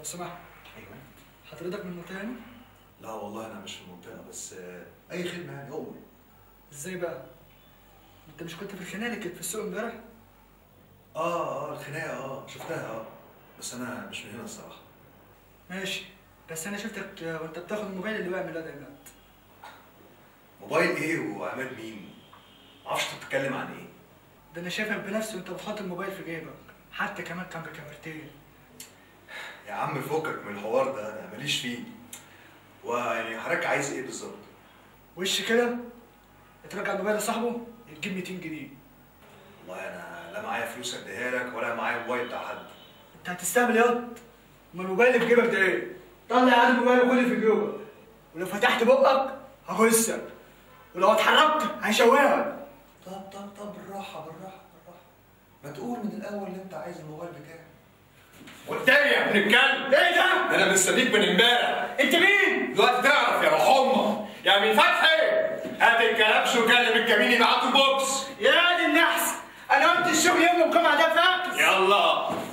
لو سمحت ايوه حضرتك من المنطقه هنا لا والله انا مش في المنطقه بس آه، اي خدمه يعني هو ازاي بقى انت مش كنت في الخناقه اللي كانت في السوق امبارح اه اه الخناقه اه شفتها اه بس انا مش من هنا الصراحه ماشي بس انا شفتك آه، وانت بتاخد الموبايل اللي وقع من الواد عماد موبايل ايه وعماد مين معرفش انت بتتكلم عن ايه ده انا شايفك بنفسي وانت بتحط الموبايل في جيبك حتى كمان كان بكاميرتين يا عم فكك من الحوار ده انا ماليش فيه ويعني حضرتك عايز ايه بالظبط وش كده ترجع الموبايل لصاحبه تجيب 200 جنيه والله انا لا معايا فلوس اديها لك ولا معايا موبايل بتاع حد انت هتستهبل ياض ما الموبايل اللي في جيبك ده ايه طلع يا عم الموبايل كله في جيبك ولو فتحت بقك هغسك ولو اتحركت هشوهك طب طب طب بالراحه بالراحه بالراحه ما تقول من الاول ان انت عايز الموبايل بتاعي قدامي يا ابن الكلب ايه ده انا مستنيك من امبارح انت مين دلوقتي تعرف يا روح امك يا مين فتحي هات الكلبش وكلم الكمين يبعتوا بوكس يا دي النحس انا قلت الشغل يوم الجمعه ده فاكس يلا